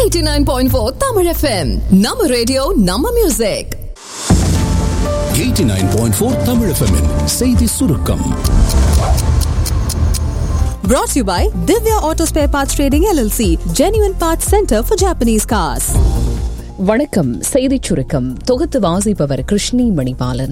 89.4 Tamil FM நம்ம radio நம்ம music 89.4 Tamil FM -இன் செய்தி சுருக்கம் Brought to you by Divya Auto Spare Parts Trading LLC, Genuine Parts Center for Japanese Cars. வணக்கம் செய்திச் சுருக்கம் தொகுத்து வாசிப்பவர் கிருஷ்ணி மணிபாலன்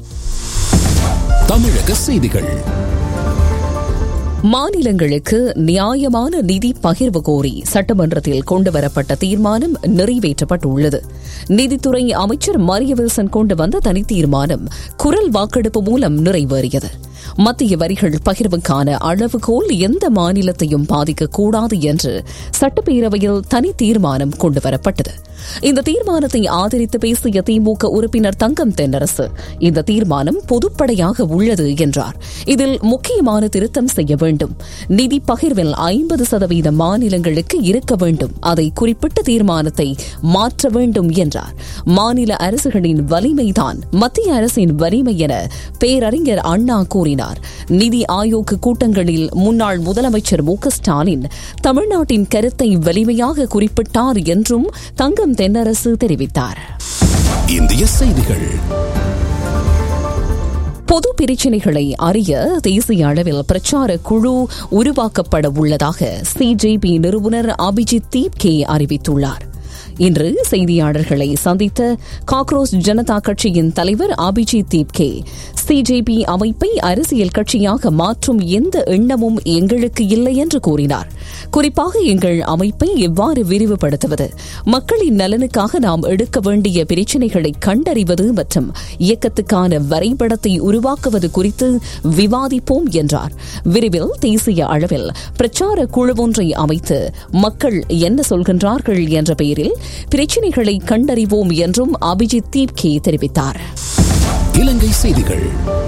தமிழக செய்திகள் மாநிலங்களுக்கு நியாயமான நிதி பகிர்வு கோரி சட்டமன்றத்தில் கொண்டுவரப்பட்ட தீர்மானம் நிறைவேற்றப்பட்டுள்ளது நிதித்துறை அமைச்சர் மரிய வில்சன் கொண்டு வந்த தனி தீர்மானம் குரல் வாக்கெடுப்பு மூலம் நிறைவேறியது மத்திய வரிகள் பகிர்வுக்கான அளவுகோல் எந்த மாநிலத்தையும் பாதிக்கக்கூடாது என்று சட்டப்பேரவையில் தனி தீர்மானம் கொண்டுவரப்பட்டது இந்த தீர்மானத்தை ஆதரித்து பேசிய திமுக உறுப்பினர் தங்கம் தென்னரசு இந்த தீர்மானம் பொதுப்படையாக உள்ளது என்றார் இதில் முக்கியமான திருத்தம் செய்ய வேண்டும் நிதி பகிர்வில் ஐம்பது சதவீத மாநிலங்களுக்கு இருக்க வேண்டும் அதை குறிப்பிட்ட தீர்மானத்தை மாற்ற வேண்டும் என்றார் மாநில அரசுகளின் வலிமைதான் மத்திய அரசின் வலிமை என பேரறிஞர் அண்ணா கூறினார் நிதி ஆயோக் கூட்டங்களில் முன்னாள் முதலமைச்சர் மு க ஸ்டாலின் தமிழ்நாட்டின் கருத்தை வலிமையாக குறிப்பிட்டார் என்றும் தங்கம் தென்னரசு தெரிவித்தார் இந்திய செய்திகள் பொது பிரச்சினைகளை அறிய தேசிய அளவில் பிரச்சார குழு உருவாக்கப்பட உள்ளதாக சிஜேபி நிறுவனர் அபிஜித் தீப்கே அறிவித்துள்ளார் இன்று செய்தியாளர்களை சந்தித்த காக்ரோச் ஜனதா கட்சியின் தலைவர் அபிஜித் தீப்கே சிஜேபி அமைப்பை அரசியல் கட்சியாக மாற்றும் எந்த எண்ணமும் எங்களுக்கு இல்லை என்று கூறினார் குறிப்பாக எங்கள் அமைப்பை எவ்வாறு விரிவுபடுத்துவது மக்களின் நலனுக்காக நாம் எடுக்க வேண்டிய பிரச்சினைகளை கண்டறிவது மற்றும் இயக்கத்துக்கான வரைபடத்தை உருவாக்குவது குறித்து விவாதிப்போம் என்றார் விரைவில் தேசிய அளவில் பிரச்சார குழு ஒன்றை அமைத்து மக்கள் என்ன சொல்கின்றார்கள் என்ற பெயரில் பிரச்சினைகளை கண்டறிவோம் என்றும் அபிஜித் தீப்கே தெரிவித்தார் இலங்கை செய்திகள்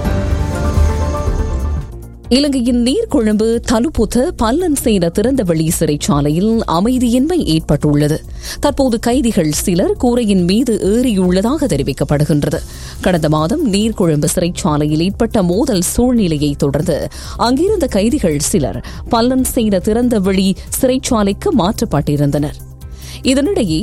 இலங்கையின் நீர்கொழும்பு தலுப்புத்த பல்லன்சேன திறந்தவெளி சிறைச்சாலையில் அமைதியின்மை ஏற்பட்டுள்ளது தற்போது கைதிகள் சிலர் கூரையின் மீது ஏறியுள்ளதாக தெரிவிக்கப்படுகின்றது கடந்த மாதம் நீர்கொழும்பு சிறைச்சாலையில் ஏற்பட்ட மோதல் சூழ்நிலையை தொடர்ந்து அங்கிருந்த கைதிகள் சிலர் பல்லன்சேன திறந்தவெளி சிறைச்சாலைக்கு மாற்றப்பட்டிருந்தனர் இதனிடையே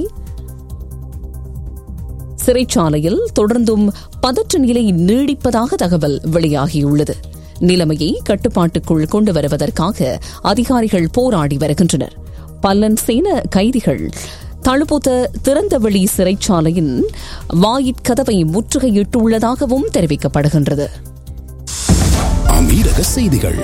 சிறைச்சாலையில் தொடர்ந்தும் பதற்ற நிலை நீடிப்பதாக தகவல் வெளியாகியுள்ளது நிலைமையை கட்டுப்பாட்டுக்குள் கொண்டு வருவதற்காக அதிகாரிகள் போராடி வருகின்றனர் பல்லன் சேன கைதிகள் தழுப்புத்த திறந்தவெளி சிறைச்சாலையின் வாயிற்கதவை முற்றுகையிட்டுள்ளதாகவும் தெரிவிக்கப்படுகின்றது அமீரக செய்திகள்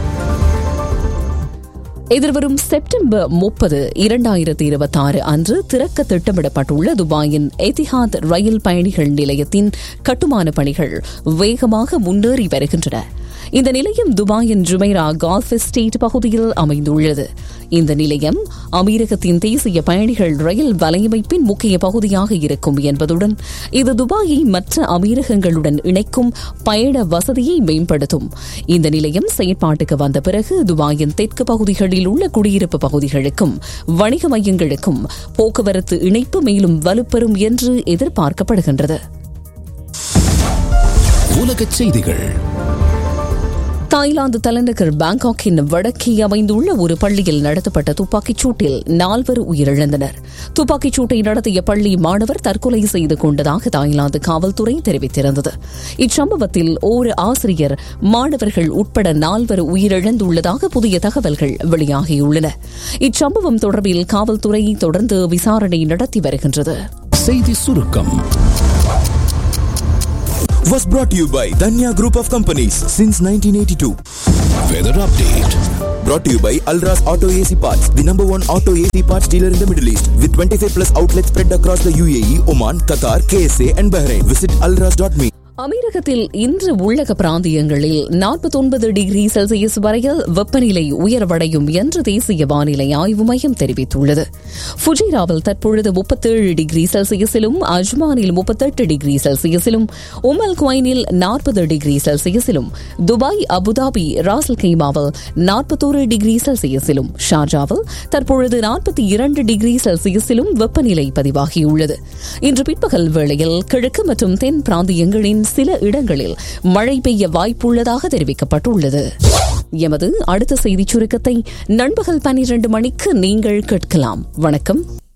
எதிர்வரும் செப்டம்பர் முப்பது இரண்டாயிரத்தி இருபத்தி ஆறு அன்று திறக்க திட்டமிடப்பட்டுள்ள துபாயின் எதிஹாத் ரயில் பயணிகள் நிலையத்தின் கட்டுமான பணிகள் வேகமாக முன்னேறி வருகின்றன இந்த நிலையம் துபாயின் ஜுமைரா கால்ஃப் எஸ்டேட் பகுதியில் அமைந்துள்ளது இந்த நிலையம் அமீரகத்தின் தேசிய பயணிகள் ரயில் வலையமைப்பின் முக்கிய பகுதியாக இருக்கும் என்பதுடன் இது துபாயை மற்ற அமீரகங்களுடன் இணைக்கும் பயண வசதியை மேம்படுத்தும் இந்த நிலையம் செயற்பாட்டுக்கு வந்த பிறகு துபாயின் தெற்கு பகுதிகளில் உள்ள குடியிருப்பு பகுதிகளுக்கும் வணிக மையங்களுக்கும் போக்குவரத்து இணைப்பு மேலும் வலுப்பெறும் என்று எதிர்பார்க்கப்படுகின்றது உலகச் செய்திகள் தாய்லாந்து தலைநகர் பாங்காக்கின் வடக்கே அமைந்துள்ள ஒரு பள்ளியில் நடத்தப்பட்ட துப்பாக்கிச் சூட்டில் நால்வர் உயிரிழந்தனர் துப்பாக்கிச் சூட்டை நடத்திய பள்ளி மாணவர் தற்கொலை செய்து கொண்டதாக தாய்லாந்து காவல்துறை தெரிவித்திருந்தது இச்சம்பவத்தில் ஓர் ஆசிரியர் மாணவர்கள் உட்பட நால்வர் உயிரிழந்துள்ளதாக புதிய தகவல்கள் வெளியாகியுள்ளன இச்சம்பவம் தொடர்பில் காவல்துறை தொடர்ந்து விசாரணை நடத்தி வருகின்றது செய்தி சுருக்கம் was brought to you by Danya Group of Companies since 1982. Weather update Brought to you by Alras Auto AC Parts, the number one auto AC parts dealer in the Middle East, with 25 plus outlets spread across the UAE, Oman, Qatar, KSA, and Bahrain. Visit alras.me. அமீரகத்தில் இன்று உள்ளக பிராந்தியங்களில் நாற்பத்தொன்பது degree Celsius வரையில் வெப்பநிலை உயர்வடையும் என்று தேசிய வானிலை ஆய்வு மையம் தெரிவித்துள்ளது ஃபுஜைராவில் தற்பொழுது முப்பத்தேழு டிகிரி செல்சியஸிலும் அஜ்மானில் முப்பத்தெட்டு டிகிரி செல்சியஸிலும் உமல் குவைனில் நாற்பது டிகிரி செல்சியஸிலும் துபாய் அபுதாபி ராசல் கைமாவில் நாற்பத்தோரு டிகிரி செல்சியஸிலும் ஷார்ஜாவில் தற்பொழுது நாற்பத்தி இரண்டு டிகிரி செல்சியஸிலும் வெப்பநிலை பதிவாகியுள்ளது இன்று பிற்பகல் வேளையில் கிழக்கு மற்றும் தென் பிராந்தியங்களின் சில இடங்களில் மழை பெய்ய வாய்ப்புள்ளதாக தெரிவிக்கப்பட்டுள்ளது எமது அடுத்த செய்திச் சுருக்கத்தை நண்பகல் பனிரெண்டு மணிக்கு நீங்கள் கேட்கலாம் வணக்கம்